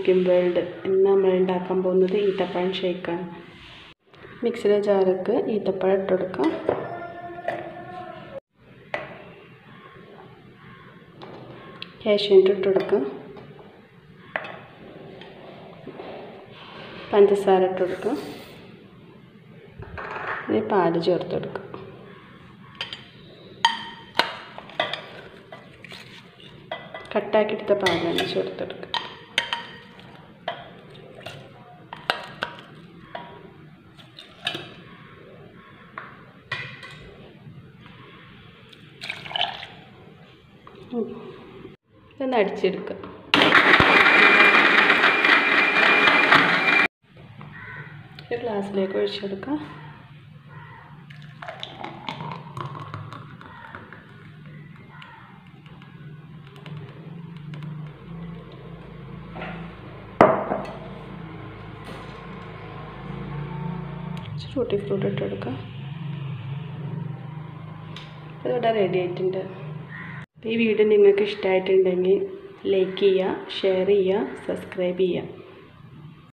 cooking world ഇന്ന് നമ്മൾ ഉണ്ടാക്കാൻ പോകുന്നത് ഈത്തപ്പഴം ഷേക്കാണ് മിക്സിയുടെ ജാർക്ക് ഈത്തപ്പഴം ഇട്ട് കൊടുക്കാം കാഷ്യൂട്ട് ഇട്ട് കൊടുക്കാം പഞ്ചസാര ഇട്ട് കൊടുക്കാം ഇനി പാല് ചേർത്ത് കൊടുക്കാം കട്ടാക്കിയെടുത്ത പാലാണ് ചേർത്തെടുക്കുക ഇതൊന്ന് അടിച്ചെടുക്കുക ഒരു ഗ്ലാസ്സിലേക്ക് ഒഴിച്ചെടുക്കുക ടൂട്ടി ഫ്രൂട്ട് ഇട്ട് കൊടുക്കുക ഇതിവിടെ റെഡി ആയിട്ടുണ്ട് ഈ വീഡിയോ നിങ്ങൾക്ക് ഇഷ്ടമായിട്ടുണ്ടെങ്കിൽ ലൈക്ക് ചെയ്യുക ഷെയർ ചെയ്യുക സബ്സ്ക്രൈബ് ചെയ്യുക